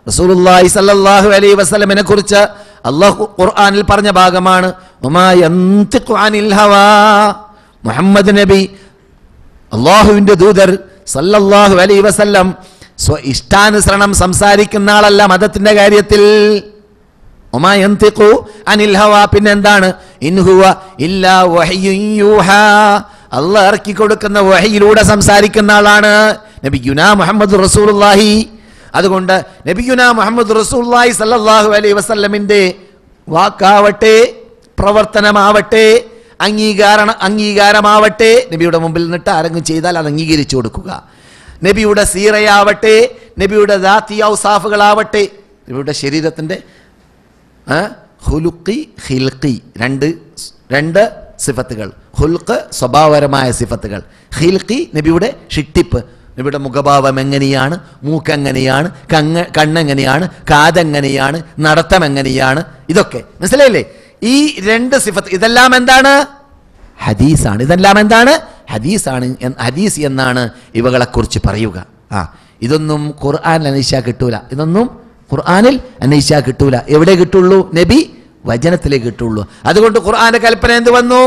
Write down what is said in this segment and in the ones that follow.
റസൂലുള്ളാഹി സല്ലല്ലാഹു അലൈഹി വസല്ലമനെ കുറിച്ച് അള്ളാഹു ഖുർആനിൽ പറഞ്ഞ ഭാഗമാണ് ഉമാ യന്തിഖു അനിൽ ഹവാ മുഹമ്മദ് നബി അള്ളാഹുവിന്റെ ദൂതർ സല്ലല്ലാഹു അലൈഹി വസല്ലം സ്വ ഇഷ്ടാനുസരണം സംസാരിക്കുന്ന ആളല്ല മതത്തിന്റെ കാര്യത്തിൽ ഒമാ യന്തിഖു അനിൽ ഹവാ പിന്നെന്താണ് ഇൻഹുവ ഇല്ലാ വഹയ്യുൻ യൂഹാ അള്ളാഹ് ഇറക്കി കൊടുക്കുന്ന വഹയിലൂടെ സംസാരിക്കുന്ന ആളാണ് നബിയുനാ മുഹമ്മദ് റസൂലുള്ളാഹി അതുകൊണ്ട് നബിയുന മുഹമ്മദ് റസൂലുള്ളാഹി സല്ലല്ലാഹു അലൈഹി വസല്ലമിന്റെ വാക്കാവട്ടെ പ്രവർത്തനമാവട്ടെ അംഗീകാരണ അംഗീകാരമാവട്ടെ നബിയുടെ മുമ്പിൽ നിന്നിട്ട് ആരെങ്കിലും ചെയ്താൽ അത് അംഗീകരിച്ചു കൊടുക്കുക നബിയുടെ സീറയാവട്ടെ നബിയുടെ ദാത്തി ഔസാഫുകളാവട്ടെ നബിയുടെ ശരീരത്തിൻ്റെ ആ, ഹുലുക്കി ഹിൽക്കി രണ്ട് രണ്ട് സിഫത്തുകൾ ഹുൽക്ക് സ്വഭാവപരമായ സിഫത്തുകൾ ഹിൽക്കി നബിയുടെ ഷിട്ടിപ്പ് നബിയുടെ മുഖഭാവം എങ്ങനെയാണ് മൂക്കെങ്ങനെയാണ് കങ്ങ കണ്ണെങ്ങനെയാണ് കാതെങ്ങനെയാണ് നടത്തം എങ്ങനെയാണ് ഇതൊക്കെ മനസ്സിലായില്ലേ ഈ രണ്ട് സിഫത്ത് ഇതെല്ലാം എന്താണ് ഹദീസാണ് ഇതെല്ലാം എന്താണ് ഹദീസാണ് എന്ന്- ഹദീസ് എന്നാണ് ഇവകളെക്കുറിച്ച് പറയുക ആ ഇതൊന്നും ഖുർആനിൽ അന്വേഷിച്ചാൽ കിട്ടൂല ഇതൊന്നും ഖുർആനിൽ അന്വേഷിച്ചാൽ കിട്ടൂല എവിടെ കിട്ടുള്ളൂ നബി വചനത്തിലേ കിട്ടുള്ളൂ അതുകൊണ്ട് ഖുർആന്റെ കൽപ്പന എന്ത് വന്നു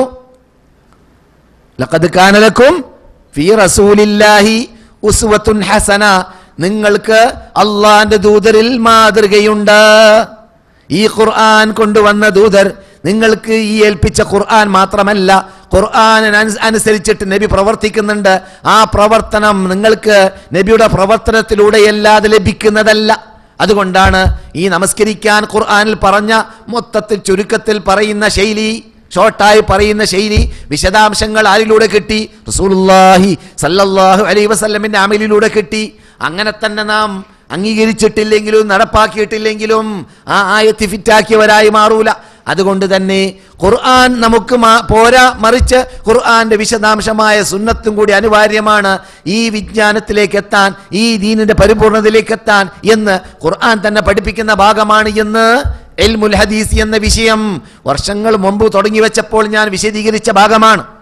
ലഖദ് കാനലക്കും ഫീ റസൂലില്ലാഹി ഉസ്വത്തുൻ ഹസന നിങ്ങൾക്ക് അള്ളാന്റെ ദൂതരിൽ മാതൃകയുണ്ട് ഈ ഖുർആൻ കൊണ്ടുവന്ന ദൂതർ നിങ്ങൾക്ക് ഈ ഏൽപ്പിച്ച ഖുർആൻ മാത്രമല്ല ഖുർആൻ അനുസരിച്ചിട്ട് നബി പ്രവർത്തിക്കുന്നുണ്ട് ആ പ്രവർത്തനം നിങ്ങൾക്ക് നബിയുടെ പ്രവർത്തനത്തിലൂടെയല്ലാതെ ലഭിക്കുന്നതല്ല അതുകൊണ്ടാണ് ഈ നമസ്കരിക്കാൻ ഖുർആനിൽ പറഞ്ഞ മൊത്തത്തിൽ ചുരുക്കത്തിൽ പറയുന്ന ശൈലി ഷോർട്ടായി പറയുന്ന ശൈലി വിശദാംശങ്ങൾ ആരിലൂടെ കിട്ടി റസൂലുള്ളാഹി സല്ലല്ലാഹു അലൈഹി വസല്ലമിന്റെ അമലിലൂടെ കിട്ടി അങ്ങനെ തന്നെ നാം അംഗീകരിച്ചിട്ടില്ലെങ്കിലും നടപ്പാക്കിയിട്ടില്ലെങ്കിലും ആ ആയത്തി ഫിറ്റാക്കിയവരായി മാറൂല അതുകൊണ്ട് തന്നെ ഖുർആൻ നമുക്ക് മാ- പോരാ മറിച്ച് ഖുർആന്റെ വിശദാംശമായ സുന്നത്തും കൂടി അനിവാര്യമാണ് ഈ വിജ്ഞാനത്തിലേക്ക് എത്താൻ ഈ ദീനിന്റെ പരിപൂർണതയിലേക്ക് എത്താൻ എന്ന് ഖുർആൻ തന്നെ പഠിപ്പിക്കുന്ന ഭാഗമാണ് എന്ന് എൽമുൽ ഹദീസ് എന്ന വിഷയം വർഷങ്ങൾ മുമ്പ് തുടങ്ങി വെച്ചപ്പോൾ ഞാൻ വിശദീകരിച്ച ഭാഗമാണ്